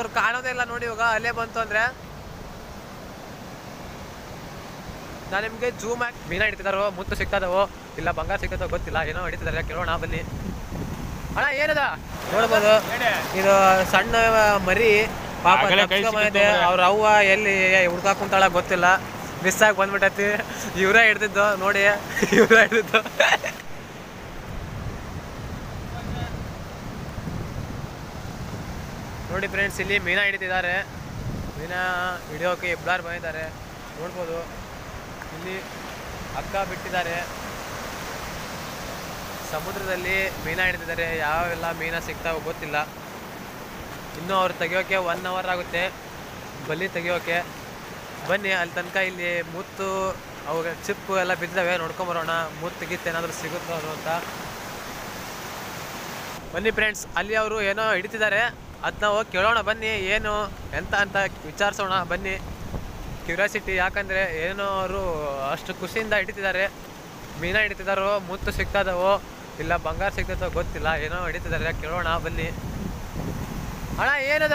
ಅವ್ರು ಕಾಣೋದೇ ಇಲ್ಲ ನೋಡಿ ಇವಾಗ ಅಲ್ಲೇ ಬಂತು ಅಂದ್ರೆ ನಾನು ನಿಮಗೆ ಜೂಮ್ ಹಾಕಿ ಮೀನ ಹಿಡಿತಿದಾರೋ ಮುತ್ತು ಸಿಗ್ತದವೋ ಇಲ್ಲ ಬಂಗಾರ ಸಿಗ್ತದೋ ಗೊತ್ತಿಲ್ಲ ಏನೋ ಹಿಡಿತಿದಾರೆ ಕೇಳೋಣ ಬನ್ನಿ ಅಣ್ಣ ಏನದ ನೋಡ್ಬೋದು ಇದು ಸಣ್ಣ ಮರಿ ಪಾಪ ಆಗಲೇ ಕೈ ತಪ್ಸ್ಕೊಂಬಂದೈತೆ. ಅವ್ರ ಅವ್ವ ಎಲ್ಲಿ ಹುಡ್ಕಾಕ್ ಕುಂತಾಳ ಗೊತ್ತಿಲ್ಲ ಮಿಸ್ ಆಗಿ ಬಂದ್ಬಿಟ್ಟೈತಿ ಇವರೇ ಹಿಡ್ದಿದ್ದು ನೋಡಿ ಇವರೇ ಹಿಡ್ದಿದ್ದು ನೋಡಿ ಫ್ರೆಂಡ್ಸ್ ಇಲ್ಲಿ ಮೀನಾ ಹಿಡಿತಿದ್ದಾರೆ ಮೀನಾ ಹಿಡಿಯೋಕೆ ಇಬ್ಬರು ಬಂದಿದ್ದಾರೆ ನೋಡ್ಬೋದು ಇಲ್ಲಿ ಹಗ್ಗ ಬಿಟ್ಟಿದ್ದಾರೆ ಸಮುದ್ರದಲ್ಲಿ ಮೀನಾ ಹಿಡಿತಿದ್ದಾರೆ ಯಾವೆಲ್ಲ ಮೀನಾ ಸಿಗ್ತಾವೋ ಗೊತ್ತಿಲ್ಲ ಇನ್ನೂ ಅವ್ರು ತೆಗಿಯೋಕೆ ಒನ್ ಅವರ್ ಆಗುತ್ತೆ ಬಲಿ ತೆಗಿಯೋಕೆ ಬನ್ನಿ ಅಲ್ಲಿ ತನಕ ಇಲ್ಲಿ ಮುತ್ತು ಅವಾಗ ಚಿಪ್ಪು ಎಲ್ಲ ಬಿದ್ದಿದ್ದಾವೆ ನೋಡ್ಕೊಂಬರೋಣ ಮುತ್ತು ಗಿತ್ತು ಏನಾದರೂ ಸಿಗುತ್ತೋ ಅದು ಅಂತ ಬನ್ನಿ ಫ್ರೆಂಡ್ಸ್ ಅಲ್ಲಿ ಅವರು ಏನೋ ಹಿಡಿತಿದ್ದಾರೆ ಅದನ್ನ ಹೋಗಿ ಕೇಳೋಣ ಬನ್ನಿ ಏನು ಎಂತ ಅಂತ ವಿಚಾರಿಸೋಣ ಬನ್ನಿ ಕ್ಯೂರಿಯಾಸಿಟಿ ಯಾಕಂದರೆ ಏನೋ ಅವರು ಅಷ್ಟು ಖುಷಿಯಿಂದ ಹಿಡಿತಿದ್ದಾರೆ ಮೀನ ಹಿಡಿತಿದಾರೋ ಮುತ್ತು ಸಿಗ್ತದವೋ ಇಲ್ಲ ಬಂಗಾರ ಸಿಗ್ತದೋ ಗೊತ್ತಿಲ್ಲ ಏನೋ ಹಿಡಿತಿದ್ದಾರೆ ಕೇಳೋಣ ಬನ್ನಿ ಅಣ್ಣ ಏನದ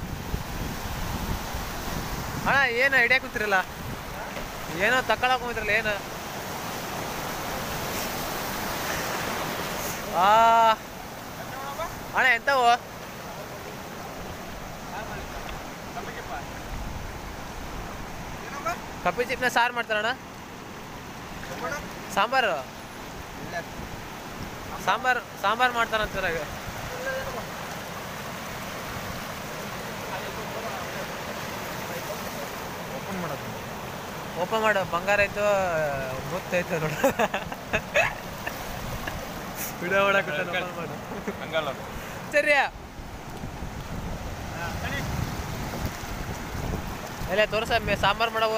ಅಣ್ಣ ಏನು ಹಿಡಿಯಕ್ಕೆ ಕೂತಿರಲ್ಲ ಏನೋ ತಕೊಳಕ್ ಹೋಗಿದ್ರಲ್ಲ ಏನು ಆ ಅಣ್ಣ ಎಂತವು ಕಪ್ಪಿ ಚಿಪ್ನ ಸಾರು ಮಾಡ್ತಾರಣ್ಣ ಸಾಂಬಾರು ಸಾಂಬಾರು ಸಾಂಬಾರು ಮಾಡ್ತಾರಂತಾರ ಓಪನ್ ಮಾಡೋದು ಓಪನ್ ಮಾಡು ಬಂಗಾರ ಆಯ್ತು ಮುತ್ತೈತು ನೋಡು ವಿಡಿಯೋ ಮಾಡಕ್ಕೆ ಓಪನ್ ಮಾಡು ಹಂಗಲ್ಲ ಸರಿ ಎಲ್ಲ ತೋರ್ಸ ಸಾಂಬಾರು ಮಾಡವು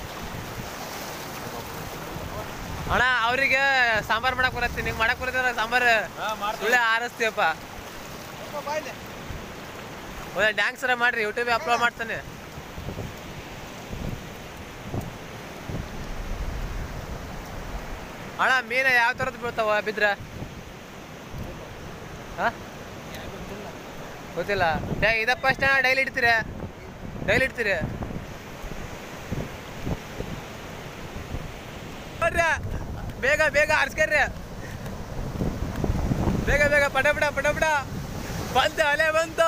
ಅಣ್ಣ ಅವರಿಗೆ ಸಾಂಬಾರು ಮಾಡಕ್ ಬರತ್ತೆ ನಿಂಗೆ ಮಾಡಕ್ ಬರತ್ತಲ್ಲ ಸಾಂಬಾರು ಸುಳ್ಳೆ ಆರಿಸ್ತೀಯಪ್ಪ ಒಳ್ಳೆ ಡ್ಯಾನ್ಸರ ಮಾಡ್ರಿ ಯೂಟ್ಯೂಬ್ ಅಪ್ಲೋಡ್ ಮಾಡ್ತಾನೆ ಅಣ್ಣ ಮೀನ ಯಾವ ಥರದ್ದು ಬೀಳ್ತಾವ ಬಿದ್ರೆ ಹಾಂ ಗೊತ್ತಿಲ್ಲ ಡೈ ಇದಪ್ಪ ಅಷ್ಟೇ ಡೈಲಿ ಇಡ್ತೀರಿ ಡೈಲಿ ಇಡ್ತೀರಿ ಬರ್ರಿ ಬೇಗ ಬೇಗ ಆರ್ಸ್ಕರ್ರಿ ಬೇಗ ಬೇಗ ಪಟ ಪಟ ಪಟ ಪಟ ಬಂತು ಅಲೆ ಬಂತು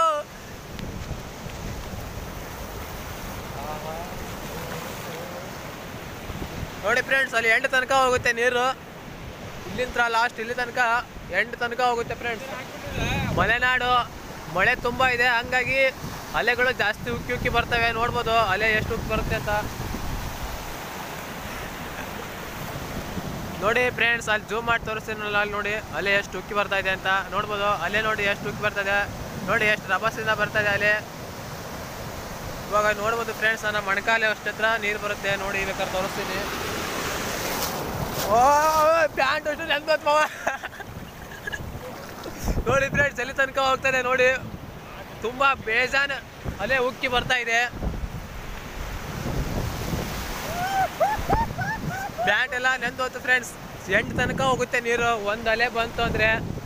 ನೋಡಿ ಫ್ರೆಂಡ್ಸ್ ಅಲ್ಲಿ ಎಂಟು ತನಕ ಹೋಗುತ್ತೆ ನೀರು ಇಲ್ಲಿಂದ ಲಾಸ್ಟ್ ಇಲ್ಲಿ ತನಕ ಎಂಟು ತನಕ ಹೋಗುತ್ತೆ ಫ್ರೆಂಡ್ಸ್ ಮಲೆನಾಡು ಮಳೆ ತುಂಬ ಇದೆ ಹಂಗಾಗಿ ಅಲೆಗಳು ಜಾಸ್ತಿ ಉಕ್ಕಿ ಉಕ್ಕಿ ಬರ್ತವೆ ನೋಡ್ಬೋದು ಅಲೆ ಎಷ್ಟು ಉಕ್ಕಿ ಬರುತ್ತೆ ಅಂತ ನೋಡಿ ಫ್ರೆಂಡ್ಸ್ ಅಲ್ಲಿ ಜೂಮ್ ಮಾಡಿ ತೋರಿಸ್ತೀನಲ್ಲ ಅಲ್ಲಿ ನೋಡಿ ಅಲೆ ಎಷ್ಟು ಉಕ್ಕಿ ಬರ್ತಾ ಇದೆ ಅಂತ ನೋಡ್ಬೋದು ಅಲೆ ನೋಡಿ ಎಷ್ಟು ಉಕ್ಕಿ ಬರ್ತಾ ಇದೆ ನೋಡಿ ಎಷ್ಟು ರಭಸದಿಂದ ಬರ್ತಾ ಇದೆ ಅಲೆ ಇವಾಗ ನೋಡ್ಬೋದು ಫ್ರೆಂಡ್ಸ್ ನನ್ನ ಮಣಕಾಲೆ ಅಷ್ಟು ಹತ್ರ ನೀರು ಬರುತ್ತೆ ನೋಡಿ ಬೇಕಾದ್ರೆ ತೋರಿಸ್ತೀನಿ ಓ ಪ್ಯಾಂಟ್ ಅಷ್ಟು ನೆನ್ಬೋತ್ ಮಾವ ನೋಡಿ ಫ್ರೆಂಡ್ಸ್ ಎಲ್ಲಿ ತನಕ ಹೋಗ್ತದೆ ನೋಡಿ ತುಂಬಾ ಬೇಜಾನ್ ಅಲೆ ಉಕ್ಕಿ ಬರ್ತಾ ಇದೆ ಪ್ಯಾಂಟ್ ಎಲ್ಲ ನೆಂದೋತು ಫ್ರೆಂಡ್ಸ್ ಎಂಟು ತನಕ ಹೋಗುತ್ತೆ ನೀರು ಒಂದು ಅಲೆ ಬಂತು ಅಂದ್ರೆ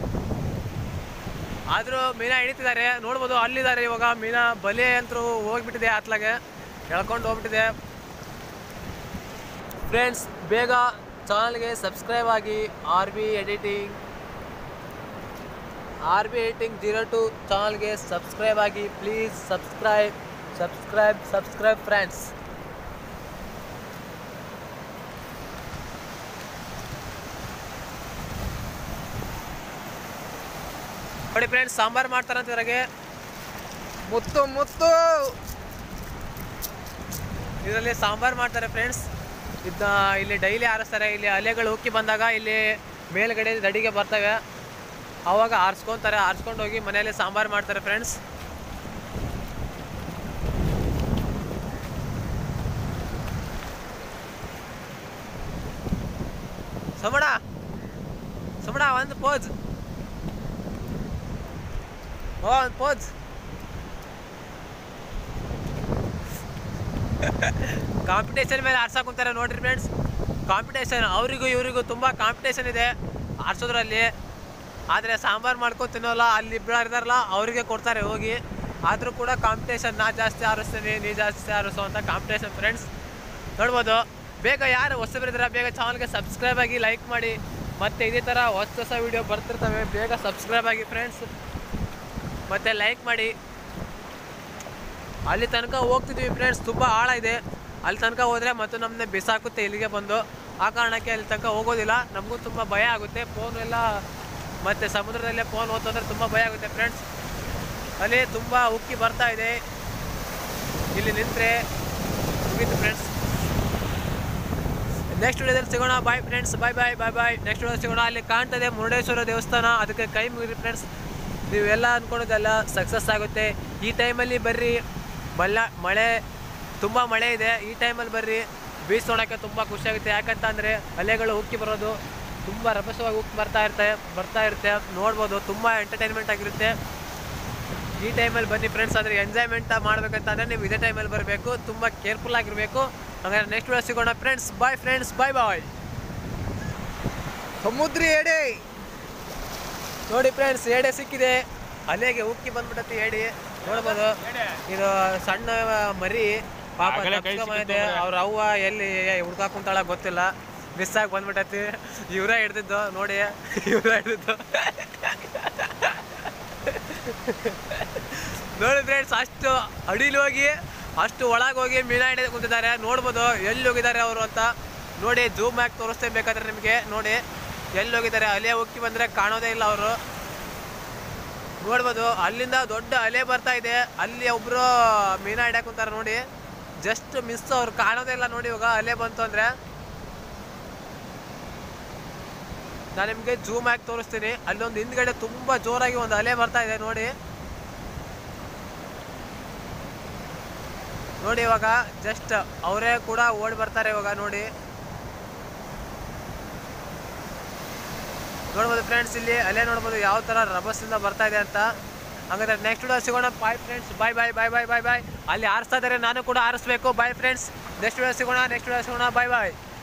ಆದರೂ ಮೀನ ಹಿಡಿತಿದ್ದಾರೆ ನೋಡ್ಬೋದು ಅಲ್ಲಿದ್ದಾರೆ ಇವಾಗ ಮೀನ ಬಲೆ ಅಂತೂ ಹೋಗ್ಬಿಟ್ಟಿದೆ ಆತ್ಲಾಗೆ ಎಳ್ಕೊಂಡು ಹೋಗ್ಬಿಟ್ಟಿದೆ ಫ್ರೆಂಡ್ಸ್ ಬೇಗ ಚಾನಲ್ಗೆ ಸಬ್ಸ್ಕ್ರೈಬ್ ಆಗಿ R B editing R B editing zero two ಚಾನಲ್ಗೆ ಸಬ್ಸ್ಕ್ರೈಬ್ ಆಗಿ please subscribe subscribe subscribe friends ನೋಡಿ ಫ್ರೆಂಡ್ಸ್ ಸಾಂಬಾರು ಮಾಡ್ತಾರಂತ ಇದ್ರಾಗೆ ಮುತ್ತು ಮುತ್ತು ಇದರಲ್ಲಿ ಸಾಂಬಾರು ಮಾಡ್ತಾರೆ ಫ್ರೆಂಡ್ಸ್ ಇದನ್ನ ಇಲ್ಲಿ ಡೈಲಿ ಆರಿಸ್ತಾರೆ ಇಲ್ಲಿ ಅಲೆಗಳು ಉಕ್ಕಿ ಬಂದಾಗ ಇಲ್ಲಿ ಮೇಲ್ಗಡೆ ದಡಿಗೆ ಬರ್ತವೆ ಅವಾಗ ಆರಿಸ್ಕೊಂತಾರೆ ಆರಿಸ್ಕೊಂಡು ಹೋಗಿ ಮನೆಯಲ್ಲಿ ಸಾಂಬಾರು ಮಾಡ್ತಾರೆ ಫ್ರೆಂಡ್ಸ್ ಸಮಣ ಸಮಣ ಒಂದು ಪೋಜ್ ಓ ಒಂದು ಪೋಜ್ ಕಾಂಪಿಟೇಷನ್ ಮೇಲೆ ಆರ್ಸಕ್ ಕುಂತಾರೆ ನೋಡ್ರಿ ಫ್ರೆಂಡ್ಸ್ ಕಾಂಪಿಟೇಷನ್ ಅವರಿಗೂ ಇವರಿಗೂ ತುಂಬ ಕಾಂಪಿಟೇಷನ್ ಇದೆ ಆರ್ಸೋದ್ರಲ್ಲಿ ಆದರೆ ಸಾಂಬಾರು ಮಾಡ್ಕೊಂಡು ತಿನ್ನೋಲ್ಲ ಅಲ್ಲಿ ಇಬ್ಬರು ಇರ್ತಾರಲ್ಲ ಅವರಿಗೆ ಕೊಡ್ತಾರೆ ಹೋಗಿ ಆದರೂ ಕೂಡ ಕಾಂಪಿಟೇಷನ್ ನಾ ಜಾಸ್ತಿ ಆರಿಸ್ತೀನಿ ನೀ ಜಾಸ್ತಿ ಆರಿಸೋ ಅಂತ ಕಾಂಪಿಟೇಷನ್ ಫ್ರೆಂಡ್ಸ್ ನೋಡ್ಬೋದು ಬೇಗ ಯಾರು ಹೊಸಬರಿದ್ರೆ ಬೇಗ ಚಾನಲ್ಗೆ ಸಬ್ಸ್ಕ್ರೈಬ್ ಆಗಿ ಲೈಕ್ ಮಾಡಿ ಮತ್ತು ಇದೇ ಥರ ಹೊಸ ಹೊಸ ವೀಡಿಯೋ ಬರ್ತಿರ್ತವೆ ಬೇಗ ಸಬ್ಸ್ಕ್ರೈಬ್ ಆಗಿ ಫ್ರೆಂಡ್ಸ್ ಮತ್ತು ಲೈಕ್ ಮಾಡಿ ಅಲ್ಲಿ ತನಕ ಹೋಗ್ತಿದ್ವಿ ಫ್ರೆಂಡ್ಸ್ ತುಂಬ ಆಳ ಇದೆ ಅಲ್ಲಿ ತನಕ ಹೋದರೆ ಮತ್ತು ನಮ್ಮನ್ನೇ ಬಿಸಾಕುತ್ತೆ ಇಲ್ಲಿಗೆ ಬಂದು ಆ ಕಾರಣಕ್ಕೆ ಅಲ್ಲಿ ತನಕ ಹೋಗೋದಿಲ್ಲ ನಮಗೂ ತುಂಬ ಭಯ ಆಗುತ್ತೆ ಫೋನ್ ಎಲ್ಲ ಮತ್ತು ಸಮುದ್ರದಲ್ಲೇ ಫೋನ್ ಓದ್ತಂದ್ರೆ ತುಂಬ ಭಯ ಆಗುತ್ತೆ ಫ್ರೆಂಡ್ಸ್ ಅಲ್ಲಿ ತುಂಬ ಉಕ್ಕಿ ಬರ್ತಾ ಇದೆ ಇಲ್ಲಿ ನಿಂತರೆ ಮುಗೀತು ಫ್ರೆಂಡ್ಸ್ ನೆಕ್ಸ್ಟ್ ವಿಡಿಯೋದಲ್ಲಿ ಸಿಗೋಣ bye friends bye bye bye bye next video ಸಿಗೋಣ ಅಲ್ಲಿ ಕಾಣ್ತದೆ ಮುರುಡೇಶ್ವರ ದೇವಸ್ಥಾನ ಅದಕ್ಕೆ ಕೈ ಮುಗಿರಿ ಫ್ರೆಂಡ್ಸ್ ನೀವೆಲ್ಲ ಅಂದ್ಕೊಳೋದೆಲ್ಲ ಸಕ್ಸಸ್ ಆಗುತ್ತೆ ಈ ಟೈಮಲ್ಲಿ ಬರ್ರಿ ಮಲ್ಲ ಮಳೆ ತುಂಬ ಮಳೆ ಇದೆ ಈ ಟೈಮಲ್ಲಿ ಬರ್ರಿ ಬೀಚ್ ನೋಡೋಕ್ಕೆ ತುಂಬ ಖುಷಿ ಆಗುತ್ತೆ ಯಾಕಂತ ಅಂದರೆ ಅಲೆಗಳು ಉಕ್ಕಿ ಬರೋದು ತುಂಬ ರಭಸವಾಗಿ ಉಕ್ಕಿ ಬರ್ತಾ ಇರುತ್ತೆ ಬರ್ತಾ ಇರುತ್ತೆ ನೋಡ್ಬೋದು ತುಂಬ ಎಂಟರ್ಟೈನ್ಮೆಂಟ್ ಆಗಿರುತ್ತೆ ಈ ಟೈಮಲ್ಲಿ ಬನ್ನಿ ಫ್ರೆಂಡ್ಸ್ ಆದರೆ ಎಂಜಾಯ್ಮೆಂಟ್ ಮಾಡ್ಬೇಕಂತ ಅಂದರೆ ನೀವು ಇದೇ ಟೈಮಲ್ಲಿ ಬರಬೇಕು ತುಂಬ ಕೇರ್ಫುಲ್ ಆಗಿರಬೇಕು ಹಾಗಾದ್ರೆ ನೆಕ್ಸ್ಟ್ ವಿಡಿಯೋ ಸಿಗೋಣ friends bye friends bye bye ಸಮುದ್ರ ಎಡೆ ನೋಡಿ ಫ್ರೆಂಡ್ಸ್ ಏಡೆ ಸಿಕ್ಕಿದೆ ಅಲೆಗೆ ಉಕ್ಕಿ ಬಂದ್ಬಿಟ್ಟತಿ ಏಡಿ ನೋಡ್ಬೋದು ಇದು ಸಣ್ಣ ಮರಿ ಪಾಪ ಆಗಲೇ ಕೈ ತಪ್ಸ್ಕೊಂಬಂದಿದೆ ಅವ್ರ ಅವ್ವ ಎಲ್ಲಿ ಹುಡ್ಕಾಕ್ ಕುಂತಾಳ ಗೊತ್ತಿಲ್ಲ ಮಿಸ್ ಆಗಿ ಬಂದ್ಬಿಟ್ಟತಿ ಇವರೇ ಹಿಡ್ದಿದ್ದು ನೋಡಿ ಇವರೇ ಹಿಡ್ದಿದ್ದು ನೋಡಿ ಫ್ರೆಂಡ್ಸ್ ಅಷ್ಟು ಅಡಿಲಿ ಹೋಗಿ ಅಷ್ಟು ಒಳಗೆ ಹೋಗಿ ಮೀನ ಹಿಡಿದು ಕುಂತಿದ್ದಾರೆ ನೋಡ್ಬೋದು ಎಲ್ಲಿ ಹೋಗಿದ್ದಾರೆ ಅವರು ಅಂತ ನೋಡಿ ಜೂಮ್ ಹಾಕಿ ತೋರಿಸ್ತೇನೆ ಬೇಕಾದ್ರೆ ನಿಮಗೆ ನೋಡಿ ಎಲ್ಲಿ ಹೋಗಿದ್ದಾರೆ ಅಲೆ ಉಕ್ಕಿ ಬಂದರೆ ಕಾಣೋದೇ ಇಲ್ಲ ಅವರು ನೋಡ್ಬೋದು ಅಲ್ಲಿಂದ ದೊಡ್ಡ ಅಲೆ ಬರ್ತಾ ಇದೆ ಅಲ್ಲಿ ಒಬ್ರು ಮೀನ ಹಿಡ್ಯಾಕ್ ಕುಂತಾರ ನೋಡಿ ಜಸ್ಟ್ ಮಿಸ್ ಅವ್ರು ಕಾಣೋದೇ ಇಲ್ಲ ನೋಡಿ ಇವಾಗ ಅಲೆ ಬಂತು ಅಂದ್ರೆ ನಾನು ನಿಮಗೆ ಜೂಮ್ ಹಾಕಿ ತೋರಿಸ್ತೀನಿ ಅಲ್ಲೊಂದು ಹಿಂದ್ಗಡೆ ತುಂಬಾ ಜೋರಾಗಿ ಒಂದು ಅಲೆ ಬರ್ತಾ ಇದೆ ನೋಡಿ ನೋಡಿ ಇವಾಗ ಜಸ್ಟ್ ಅವರೇ ಕೂಡ ಓಡಿ ಬರ್ತಾರೆ ಇವಾಗ ನೋಡಿ ನೋಡ್ಬೋದು ಫ್ರೆಂಡ್ಸ್ ಇಲ್ಲಿ ಅಲೆ ನೋಡ್ಬೋದು ಯಾವ ಥರ ರಭಸದಿಂದ ಬರ್ತಾ ಇದೆ ಅಂತ ಹಾಗಾದ್ರೆ ನೆಕ್ಸ್ಟ್ ವಿಡಿಯೋ ಸಿಗೋಣ bye friends bye bye bye bye bye ಬಾಯ್ ಅಲ್ಲಿ ಆರಿಸ್ತಾ ಇದ್ದಾರೆ ನಾನು ಕೂಡ ಆರಿಸ್ಬೇಕು ಬಾಯ್ ಫ್ರೆಂಡ್ಸ್ ನೆಕ್ಸ್ಟ್ ವಿಡಿಯೋ ಸಿಗೋಣ ನೆಕ್ಸ್ಟ್ ವಿಡಿಯೋ ಸಿಗೋಣ ಬಾಯ್ ಬಾಯ್